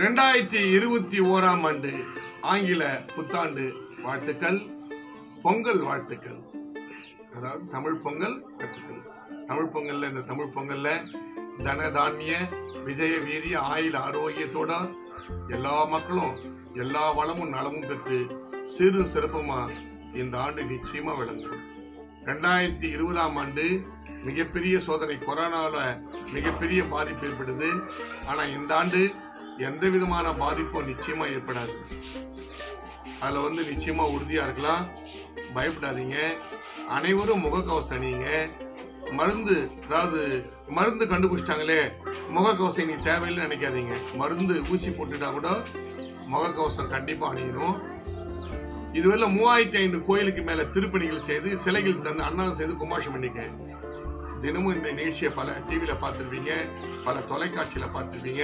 ரெண்டாயிரத்தி இருபத்தி ஓராம் ஆண்டு ஆங்கில புத்தாண்டு வாழ்த்துக்கள் பொங்கல் வாழ்த்துக்கள் அதாவது தமிழ் பொங்கல் வாழ்த்துக்கள் தமிழ் பொங்கல்ல இந்த தமிழ் பொங்கல்ல தன தானிய விஜய வீரிய ஆயுள் ஆரோக்கியத்தோட எல்லா மக்களும் எல்லா வளமும் நலமும் பெற்று சிறு சிறப்புமா இந்த ஆண்டு நிச்சயமா விளங்கும் ரெண்டாயிரத்தி இருபதாம் ஆண்டு மிகப்பெரிய சோதனை கொரோனால மிகப்பெரிய பாதிப்பு ஏற்படுது ஆனா இந்த ஆண்டு எந்த விதமான பாதிப்பும் நிச்சயமா ஏற்படாது அதுல வந்து நிச்சயமா உறுதியா இருக்கலாம் பயப்படாதீங்க அனைவரும் முகக்கவசம் அணியுங்க மருந்து அதாவது மருந்து கண்டுபிடிச்சிட்டாங்களே முகக்கவசம் நீ தேவையில்லைன்னு நினைக்காதீங்க மருந்து ஊசி போட்டுட்டா கூட முகக்கவசம் கண்டிப்பா அணியணும் இதுவரை மூவாயிரத்தி ஐந்து கோயிலுக்கு மேல திருப்பணிகள் செய்து சிலைகள் தந்து அன்னதானம் செய்து கும்பாஷம் பண்ணிக்க தினமும் இந்த நிகழ்ச்சியை பல டிவியில பார்த்துருப்பீங்க பல தொலைக்காட்சியில பார்த்துருப்பீங்க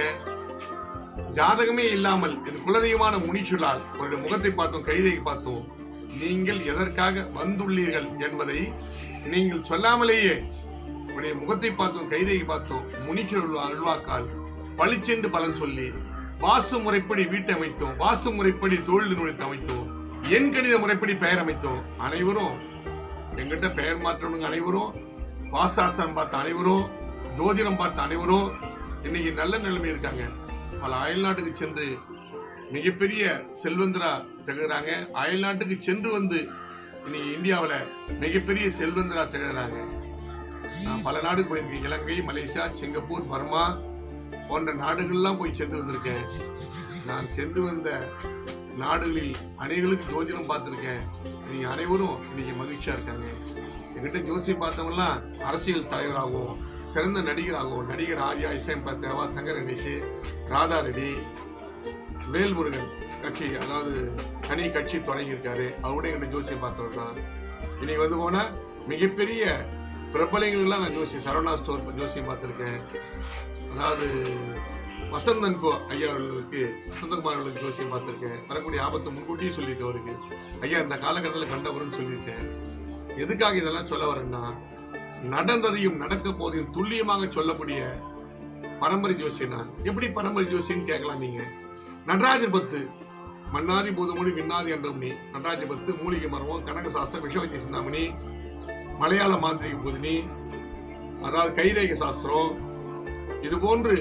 ஜாதகமே இல்லாமல் இது குலதெய்வமான முனிச்சுள்ளால் உங்களுடைய முகத்தை பார்த்தோம் கைதை பார்த்தோம் நீங்கள் எதற்காக வந்துள்ளீர்கள் என்பதை நீங்கள் சொல்லாமலேயே உங்களுடைய முகத்தை பார்த்தோம் கைதை பார்த்தோம் முனிச்சுள் அல்வாக்கால் பளிச்சென்று பலன் சொல்லி வாசு முறைப்படி வீட்டை அமைத்தோம் வாசு முறைப்படி தொழில் நிறுவனத்தை அமைத்தோம் எண் கணித முறைப்படி பெயர் அமைத்தோம் அனைவரும் எங்கிட்ட பெயர் மாற்றவங்க அனைவரும் வாசாசனம் பார்த்த அனைவரும் ஜோதிடம் பார்த்த அனைவரும் இன்னைக்கு நல்ல நிலைமை இருக்காங்க பல அயல்நாட்டுக்கு சென்று மிகப்பெரிய செல்வந்தரா திகழ்றாங்க அயல்நாட்டுக்கு சென்று வந்து இன்னைக்கு இந்தியாவில் மிகப்பெரிய செல்வந்தரா திகழ்றாங்க நான் பல நாடுக்கு போயிருக்கேன் இலங்கை மலேசியா சிங்கப்பூர் பர்மா போன்ற நாடுகள்லாம் போய் சென்று வந்திருக்கேன் நான் சென்று வந்த நாடுகளில் அனைவருக்கு ஜோதிடம் பார்த்துருக்கேன் நீங்க அனைவரும் இன்னைக்கு மகிழ்ச்சியா இருக்காங்க என்கிட்ட ஜோசியம் பார்த்தவங்கலாம் அரசியல் தலைவராகவும் சிறந்த நடிகராகவும் நடிகர் ஆர்யா இசையம்பா தேவா சங்கர் கணேஷ் ராதா ரெட்டி வேல்முருகன் கட்சி அதாவது தனி கட்சி தொடங்கியிருக்காரு அவரோட என்கிட்ட ஜோசியம் பார்த்தவர் தான் இன்னைக்கு வந்து போனா மிகப்பெரிய பிரபலங்கள்லாம் நான் ஜோசி சரவணா ஸ்டோர் ஜோசியம் பார்த்துருக்கேன் அதாவது வசந்தன் கோ ஐயா அவர்களுக்கு வசந்தகுமார் அவர்களுக்கு ஜோசியம் பார்த்துருக்கேன் வரக்கூடிய ஆபத்து முன்கூட்டியே சொல்லியிருக்கேன் அவருக்கு ஐயா இந்த காலகட்டத்தில் கண்டவர்னு சொல்லியிருக்கேன் எதுக்காக இதெல்லாம் சொல்ல வரேன்னா நடந்ததையும் நடக்க போதையும் துல்லியமாக சொல்லக்கூடிய பரம்பரை ஜோசியம் நான் எப்படி பரம்பரை ஜோசியன்னு கேட்கலாம் நீங்க நடராஜர் பத்து மன்னாதி பூதமொழி விண்ணாதி என்றமணி நடராஜ பத்து மூலிகை மர்மம் கனக சாஸ்திரம் விஷவத்திய சிந்தாமணி மலையாள மாந்திரிக பூதினி அதாவது கைரேக சாஸ்திரம் இது போன்று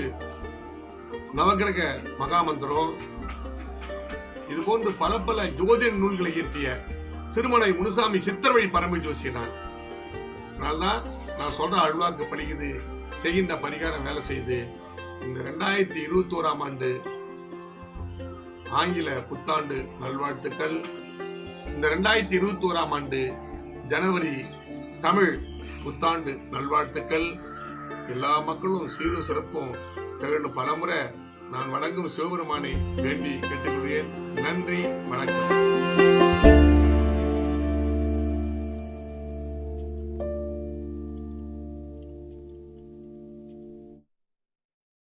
நவகிரக மகாமந்திரம் இது போன்று பல பல ஜோதிட நூல்களை இயற்றிய சிறுமலை முனுசாமி சித்தர் வழி பரம்பரை ஜோசியனான் அதனால்தான் நான் சொல்ற அழ்வாக்கு படிக்குது செய்கின்ற பரிகாரம் வேலை செய்து இந்த ரெண்டாயிரத்தி இருபத்தி ஓராம் ஆண்டு ஆங்கில புத்தாண்டு நல்வாழ்த்துக்கள் இந்த ரெண்டாயிரத்தி இருபத்தி ஓராம் ஆண்டு ஜனவரி தமிழ் புத்தாண்டு நல்வாழ்த்துக்கள் எல்லா மக்களும் சீரும் சிறப்பும் திகழ்ந்து பலமுறை நான் வணங்கும் சிவபெருமானை வேண்டி கேட்டுக்கொள்கிறேன் நன்றி வணக்கம்